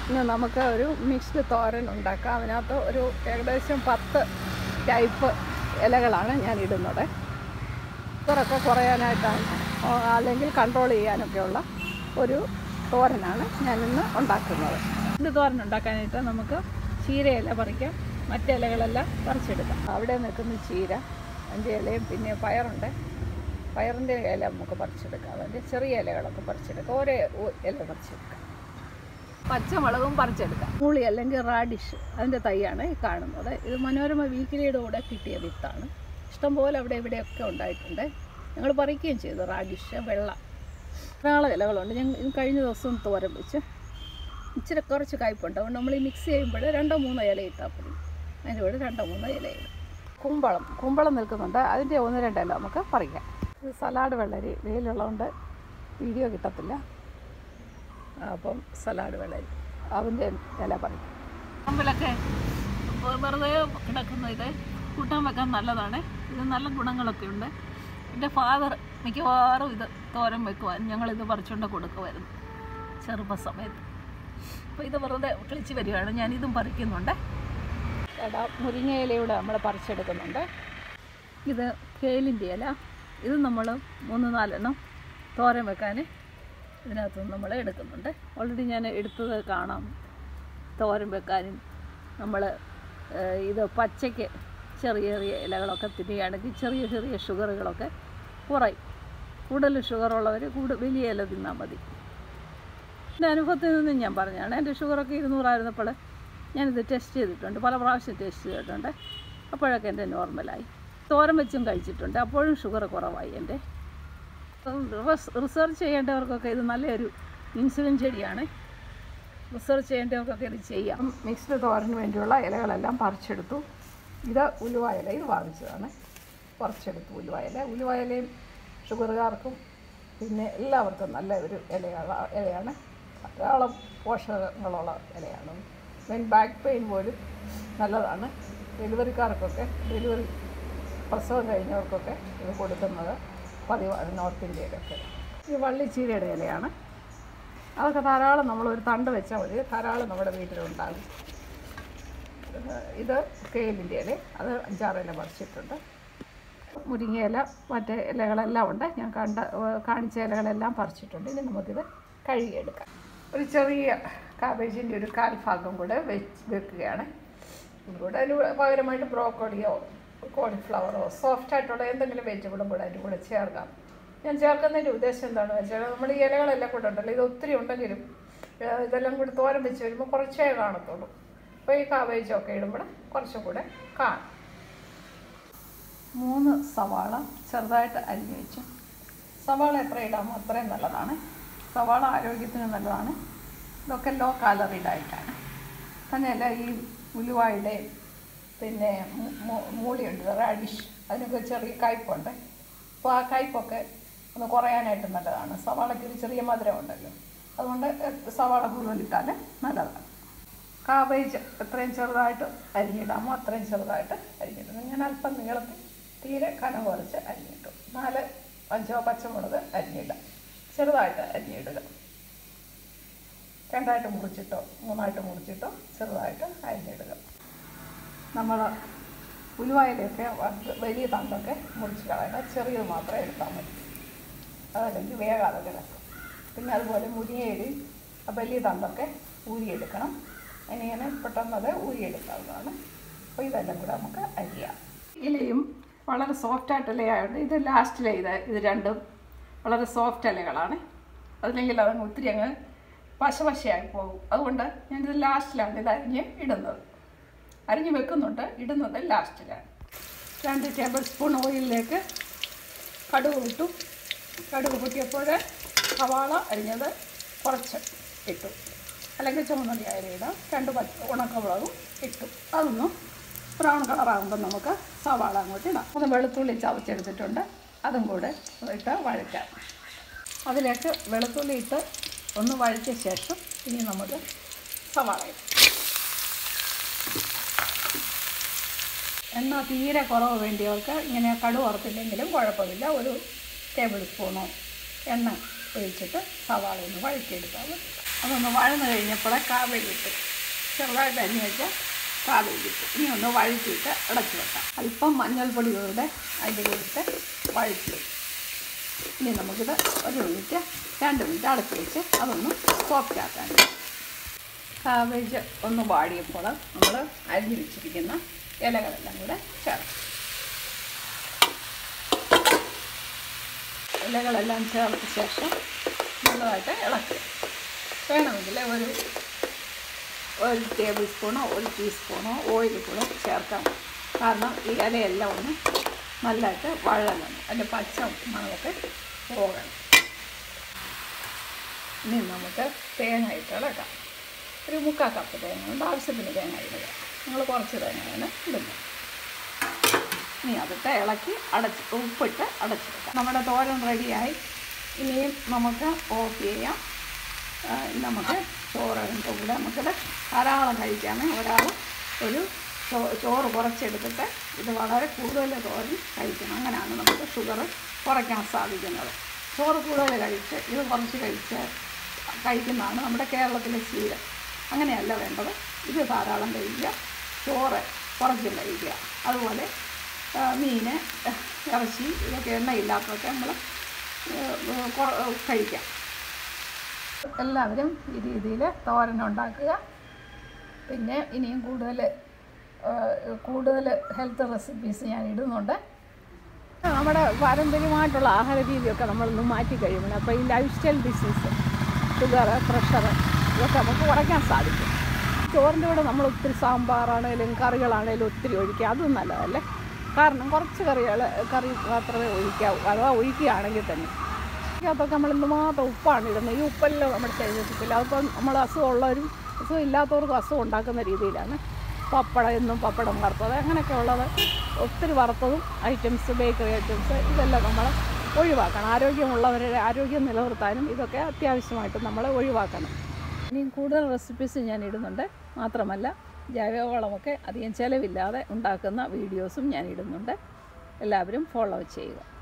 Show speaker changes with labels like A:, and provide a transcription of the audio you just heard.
A: ഇനി നമുക്ക് ഒരു മിക്സ്ഡ് തോരൻ ഉണ്ടാക്കാം അതിനകത്ത് ഒരു ഏകദേശം പത്ത് ടൈപ്പ് ഇലകളാണ് ഞാൻ ഇടുന്നത് ഷുഗറൊക്കെ കുറയാനായിട്ടാണ് ഓ, അല്ലെങ്കിൽ കൺട്രോൾ ചെയ്യാനൊക്കെയുള്ള ഒരു തോരനാണ് ഞാനിന്ന് ഉണ്ടാക്കുന്നത് ഇത് തോരൻ ഉണ്ടാക്കാനായിട്ട് നമുക്ക് ചീരയില പറിക്കാം മറ്റേ ഇലകളെല്ലാം പറിച്ചെടുക്കാം അവിടെ നിൽക്കുന്ന ചീര അതിൻ്റെ ഇലയും പിന്നെ പയറുണ്ട് പയറിൻ്റെ ഇല നമുക്ക് പറിച്ചെടുക്കാം അതിൻ്റെ ചെറിയ ഇലകളൊക്കെ പറിച്ചെടുക്കാം ഓരോ ഒ- ഇല പറിച്ചെടുക്കാം പച്ചമുളകും പറിച്ചെടുക്കാം പുളി അല്ലെങ്കിൽ റാഡിഷ് അതിൻ്റെ തൈയാണ് ഈ കാണുന്നത് ഇത് മനോരമ വീക്കിലിയുടെ കൂടെ കിട്ടിയ വിത്താണ് ഇഷ്ടംപോലെ അവിടെ ഇവിടെയൊക്കെ ഉണ്ടായിട്ടുണ്ട് ഞങ്ങൾ പറിക്കുകയും ചെയ്തു റാഡിഷ് വെള്ള ധാരാളം ഇലകളുണ്ട് ഞങ്ങൾ ഇത് കഴിഞ്ഞ ദിവസം തോരൻ വെച്ച് ഇച്ചിരി കുറച്ച് കായ്പുണ്ട് അതുകൊണ്ട് നമ്മൾ ഈ മിക്സ് ചെയ്യുമ്പോൾ രണ്ടോ മൂന്നോ ഇല ഇട്ടാൽ മതി അതിൻ്റെ കൂടെ രണ്ടോ മൂന്നോ ഇലയിടും കുമ്പളം കുമ്പളം നിൽക്കുന്നുണ്ട് അതിൻ്റെ ഒന്ന് രണ്ട് ഇല നമുക്ക് പറിക്കാം ഇത് സലാഡ് വെള്ളരി വെയിലുള്ളതുകൊണ്ട് വീഡിയോ കിട്ടത്തില്ല അപ്പം സലാഡ് വെള്ളരി അതിൻ്റെ ഇല പറിക്കും
B: അമ്പലൊക്കെ വെറുതെ കിടക്കുന്ന ഇത് കൂട്ടാൻ വെക്കാൻ നല്ലതാണ് ഇത് നല്ല ഗുണങ്ങളൊക്കെ ഉണ്ട് എൻ്റെ ഫാദർ മിക്കവാറും ഇത് തോരൻ വെക്കുവാൻ ഞങ്ങളിത് പറിച്ചുകൊണ്ട് കൊടുക്കുമായിരുന്നു ചെറുപ്പ സമയത്ത് അപ്പോൾ ഇത് വെറുതെ കിളിച്ച് വരികയാണ് ഞാനിതും പറിക്കുന്നുണ്ട്
A: എടാ മുരിങ്ങ ഇലയൂടെ നമ്മൾ പറിച്ചെടുക്കുന്നുണ്ട്
B: ഇത് കേലിൻ്റെ ഇല ഇത് നമ്മൾ മൂന്ന് നാലെണ്ണം തോരൻ വെക്കാൻ ഇതിനകത്ത് നമ്മൾ എടുക്കുന്നുണ്ട് ഓൾറെഡി ഞാൻ എടുത്തത് കാണാം തോരൻ വെക്കാനും നമ്മൾ ഇത് പച്ചയ്ക്ക് ചെറിയ ചെറിയ ഇലകളൊക്കെ തിന്നുകയാണെങ്കിൽ ചെറിയ ചെറിയ ഷുഗറുകളൊക്കെ കുറയും കൂടുതൽ ഷുഗറുള്ളവർ കൂടുതൽ വലിയ ഇല തിന്നാൽ മതി എൻ്റെ അനുഭവത്തിൽ നിന്നും ഞാൻ പറഞ്ഞാണ് എൻ്റെ ഷുഗറൊക്കെ ഇരുന്നൂറായിരുന്നപ്പോൾ ഞാനിത് ടെസ്റ്റ് ചെയ്തിട്ടുണ്ട് പല പ്രാവശ്യം ടെസ്റ്റ് ചെയ്തിട്ടുണ്ട് അപ്പോഴൊക്കെ എൻ്റെ നോർമലായി തോരൻ വെച്ചും കഴിച്ചിട്ടുണ്ട് അപ്പോഴും ഷുഗർ കുറവായി എൻ്റെ റിസർച്ച് ചെയ്യേണ്ടവർക്കൊക്കെ ഇത് നല്ലൊരു ഇൻസുലിൻ ചെടിയാണ് റിസർച്ച് ചെയ്യേണ്ടവർക്കൊക്കെ ഇത് ചെയ്യാം
A: മിക്സ്ഡ് തോരന് വേണ്ടിയുള്ള ഇലകളെല്ലാം പറിച്ചെടുത്തു ഇത് ഉലുവ ഇല ഇത് വാങ്ങിച്ചതാണ് പറിച്ചെടുത്തു ഉലുവ ഇല ഉലുവ ഇലയും ഷുഗറുകാർക്കും പിന്നെ എല്ലാവർക്കും നല്ല ഒരു ഇലയാണ് ഇലയാണ് ധാരാളം പോഷകങ്ങളുള്ള ഇലയാണ് മെയിൻ ബാക്ക് പെയിൻ പോലും നല്ലതാണ് ഡെലിവറിക്കാർക്കൊക്കെ ഡെലിവറി പ്രസവം കഴിഞ്ഞവർക്കൊക്കെ ഇത് കൊടുക്കുന്നത് പതിവാണ് നോർത്ത് ഇന്ത്യയിലൊക്കെ ഈ വള്ളിച്ചീരയുടെ ഇലയാണ് അതൊക്കെ ധാരാളം നമ്മളൊരു തണ്ട് വെച്ചാൽ മതി ധാരാളം നമ്മുടെ വീട്ടിലുണ്ടാകും ഏഹ് ഇത് കേലിൻ്റെ ഇല അത് അഞ്ചാറ് ഇല പറിച്ചിട്ടുണ്ട് മുരിങ്ങയില മറ്റേ ഇലകളെല്ലാം ഉണ്ട് ഞാൻ കണ്ട ഏഹ് കാണിച്ച ഇലകളെല്ലാം പറിച്ചിട്ടുണ്ട് ഇനി നമുക്കിത് കഴുകിയെടുക്കാം ഒരു ചെറിയ കാബേജിൻ്റെ ഒരു കാൽ ഭാഗം കൂടെ വെച്ച് വെക്കുകയാണ് ഇവിടെ അതിന് പകരമായിട്ട് ബ്രോക്കോളിയോ കോളിഫ്ലവറോ സോഫ്റ്റ് ആയിട്ടുള്ള എന്തെങ്കിലും വെജിറ്റബിളും കൂടെ അതിൻ്റെ കൂടെ ചേർക്കാം ഞാൻ ചേർക്കുന്നതിൻ്റെ ഉദ്ദേശം എന്താണെന്ന് വെച്ചാൽ നമ്മൾ ഈ ഇലകളെല്ലാം കൂടെ ഉണ്ടല്ലോ ഇത് ഒത്തിരി ഉണ്ടെങ്കിലും ഏഹ് ഇതെല്ലാം കൂടി തോരൻ വെച്ച് വരുമ്പോൾ കുറച്ചേ കാണത്തുള്ളൂ അപ്പോൾ ഈ കാബേജൊക്കെ ഇടുമ്പോൾ കുറച്ചും കൂടെ കാണും മൂന്ന് സവാള ചെറുതായിട്ട് അരിഞ്ഞു വെച്ചു സവാള എത്ര ഇടാമോ അത്രയും നല്ലതാണ് സവാള ആരോഗ്യത്തിന് നല്ലതാണ് ഇതൊക്കെ ലോ കാലറി ഡയറ്റാണ് തന്നെയല്ല ഈ ഉലുവായുടെയും പിന്നെ മു- മു- മൂളിയുണ്ട് റാഡിഷ് അതിനൊക്കെ ചെറിയ കയ്പുണ്ട് അപ്പോൾ ആ കയ്പൊക്കെ ഒന്ന് കുറയാനായിട്ട് നല്ലതാണ് സവാളയ്ക്ക് ഒരു ചെറിയ മധുരം ഉണ്ടല്ലോ അതുകൊണ്ട് സവാള കൂടുതലിട്ടാൽ നല്ലതാണ് കാബേജ് എത്രയും ചെറുതായിട്ട് അരിഞ്ഞിടാമോ അത്രയും ചെറുതായിട്ട് അരിഞ്ഞിടുന്നു ഞാൻ അല്പം നീളത്തിൽ തീരെ കനം കുറച്ച് അരിഞ്ഞിട്ടു നാല് അഞ്ചോ പച്ചമുളക് അരിഞ്ഞിടാം ചെറുതായിട്ട് അരിഞ്ഞിടുക രണ്ടായിട്ട് മുറിച്ചിട്ടോ മൂന്നായിട്ട് മുറിച്ചിട്ടോ ചെറുതായിട്ട് അരിഞ്ഞിടുക നമ്മൾ ഉലുവായിലൊക്കെ വറുത്ത് വലിയ തണ്ടൊക്കെ മുറിച്ച് കളയണം ചെറിയത് മാത്രമേ എടുത്താൽ മതി അതല്ലെങ്കിൽ വേഗാതെ കിടക്കും പിന്നെ അതുപോലെ മുരിങ്ങയിലും ആ വലിയ തണ്ടൊക്കെ ഊരിയെടുക്കണം ഇങ്ങനെ പെട്ടെന്ന് അത് ഊരിയെടുക്കാവുന്നതാണ് അപ്പോൾ ഇതെല്ലാം കൂടെ നമുക്ക് അരിയാം ഇലയും വളരെ സോഫ്റ്റ് ആയിട്ട് ഇലയായതുകൊണ്ട് ഇത് ലാസ്റ്റിലെ ഇത് ഇത് രണ്ടും വളരെ സോഫ്റ്റ് ഇലകളാണ് അതില്ലെങ്കിൽ അതങ്ങ് ഒത്തിരി അങ്ങ് പശപശയായി പോകും അതുകൊണ്ട് ഞാനിത് ലാസ്റ്റിലാണ് ഇത് അരിഞ്ഞ് ഇടുന്നത് അരിഞ്ഞ് വെക്കുന്നുണ്ട് ഇടുന്നത് ലാസ്റ്റിലാണ് രണ്ട് ടേബിൾ സ്പൂൺ ഓയിലിലേക്ക് കടുക് ഇട്ടു കടുക് പൊട്ടിയപ്പോൾ സവാള അരിഞ്ഞത് കുറച്ച് ഇട്ടു അല്ലെങ്കിൽ ചുമന്നുള്ളി അരിയിടാം രണ്ട് പച്ച ഉണക്കമുളകും ഇട്ടു അതൊന്നും ബ്രൗൺ കളറാകുമ്പോൾ നമുക്ക് സവാള അങ്ങോട്ട് ഇടാം അത് വെളുത്തുള്ളി ചവച്ചെടുത്തിട്ടുണ്ട് അതും കൂടെ ഇട്ട് വഴറ്റാം അതിലേക്ക് വെളുത്തുള്ളി ഇട്ട് ഒന്ന് വഴറ്റിയ ശേഷം ഇനി നമുക്ക് സവാള ഇടാം എണ്ണ തീരെ കുറവ് വേണ്ടിയവർക്ക് ഇങ്ങനെ കടു വറുത്തില്ലെങ്കിലും കുഴപ്പമില്ല ഒരു ടേബിൾ സ്പൂണോ എണ്ണ ഒഴിച്ചിട്ട് സവാള ഒന്ന് വഴറ്റിയെടുക്കാം അതൊന്ന് വഴന്ന് കഴിഞ്ഞപ്പോൾ കാവേരി ഇട്ട് ചെറുതായിട്ട് അരിഞ്ഞ് വെച്ച കാവേരി ഇട്ട് ഇനി ഒന്ന് വഴറ്റിയിട്ട് അടച്ചു വെക്കാം അല്പം മഞ്ഞൾപ്പൊടി കൂടെ അതിൻ്റെ കൂടിയിട്ട് വഴറ്റി ഇനി നമുക്കിത് ഒരു മിനിറ്റ് രണ്ട് മിനിറ്റ് അടച്ച് വെച്ച് അതൊന്ന് സോഫ്റ്റ് ആക്കാൻ കാബേജ് ഒന്ന് വാടിയപ്പോൾ നമ്മൾ അരിഞ്ഞു വെച്ചിരിക്കുന്ന ഇലകളെല്ലാം കൂടെ ചേർക്കും ഇലകളെല്ലാം ചേർത്ത ശേഷം നല്ലതായിട്ട് ഇളക്കുക വേണമെങ്കിൽ ഒരു ഒരു ടേബിൾ സ്പൂണോ ഒരു ടീസ്പൂണോ ഓയിൽ കൂടെ ചേർക്കാം കാരണം ഈ ഇലയെല്ലാം ഒന്ന് നല്ലതായിട്ട് വഴങ്ങണം അതിൻ്റെ പച്ച മണമൊക്കെ പോകണം ഇനി നമുക്ക് തേങ്ങ ഇട്ട് ഇളക്കാം ഒരു മുക്കാൽ കപ്പ് തേങ്ങ കൊണ്ട് ആവശ്യത്തിന് തേങ്ങ ഇടുക നിങ്ങൾ കുറച്ച് തേങ്ങയാണ് ഇടുന്നത് ഇനി അതിട്ട് ഇളക്കി അടച്ച് ഉപ്പിട്ട് അടച്ച് വെക്കാം നമ്മുടെ തോരൻ റെഡിയായി ഇനിയും നമുക്ക് ഓഫ് ചെയ്യാം ആ, നമുക്ക് ചോറിൻ്റെ കൂടെ നമുക്കിത് ധാരാളം കഴിക്കാമേ ഒരാൾ ഒരു ചോ ചോറ് കുറച്ചെടുത്തിട്ട് ഇത് വളരെ കൂടുതൽ തോരൻ കഴിക്കണം അങ്ങനെയാണ് നമുക്ക് ഷുഗർ കുറയ്ക്കാൻ സാധിക്കുന്നത് ചോറ് കൂടുതൽ കഴിച്ച് ഇത് കുറച്ച് കഴിച്ച് കഴിക്കുന്നതാണ് നമ്മുടെ കേരളത്തിലെ ശീലം അങ്ങനെയല്ല വേണ്ടത് ഇത് ധാരാളം കഴിക്കുക ചോറ് കുറച്ചും കഴിക്കുക അതുപോലെ ആ, മീൻ ഇറച്ചി ഇതൊക്കെ എണ്ണയില്ലാത്തതൊക്കെ നമ്മൾ കഴിക്കാം എല്ലാവരും ഈ രീതിയിൽ തോരൻ ഉണ്ടാക്കുക പിന്നെ ഇനിയും കൂടുതൽ കൂടുതൽ ഹെൽത്ത് റെസിപ്പീസ് ഞാൻ ഇടുന്നുണ്ട്
B: നമ്മുടെ പാരമ്പര്യമായിട്ടുള്ള ആഹാര രീതിയൊക്കെ നമ്മളൊന്ന് മാറ്റി കഴിയുമ്പോൾ അപ്പോൾ ഈ lifestyle disease sugar pressure ഇതൊക്കെ നമുക്ക് കുറയ്ക്കാൻ സാധിക്കും ചോറിൻ്റെ കൂടെ നമ്മൾ ഒത്തിരി സാമ്പാറാണേലും കറികളാണേലും ഒത്തിരി ഒഴിക്കുക അതും നല്ലതല്ലേ കാരണം കുറച്ച് കറികൾ കറി മാത്രമേ ഒഴിക്കാവൂ അഥവാ ഒഴിക്കുകയാണെങ്കിൽ തന്നെ അതിനകത്തൊക്കെ നമ്മൾ എന്തുമാത്രം ഉപ്പാണ് ഇടുന്നത് ഈ ഉപ്പെല്ലാം നമ്മുടെ ശരീരത്തിൽ അതിപ്പം നമ്മൾ അസുഖമുള്ളവരും അസുഖം ഇല്ലാത്തവർക്കും അസുഖം ഉണ്ടാക്കുന്ന രീതിയിലാണ് പപ്പടം എന്നും പപ്പടം വറുത്തത് അങ്ങനെയൊക്കെ ഉള്ളത് ഒത്തിരി വറുത്തതും ഐറ്റംസ് ബേക്കറി ഐറ്റംസ് ഇതെല്ലാം നമ്മൾ ഒഴിവാക്കണം ആരോഗ്യമുള്ളവരുടെ ആരോഗ്യം നിലനിർത്താനും ഇതൊക്കെ അത്യാവശ്യമായിട്ട് നമ്മൾ ഒഴിവാക്കണം ഇനിയും കൂടുതൽ റെസിപ്പീസ് ഞാൻ ഇടുന്നുണ്ട് മാത്രമല്ല ജൈവവളമൊക്കെ അധികം ചിലവില്ലാതെ ഉണ്ടാക്കുന്ന വീഡിയോസും ഞാൻ ഇടുന്നുണ്ട് എല്ലാവരും ഫോളോ ചെയ്യുക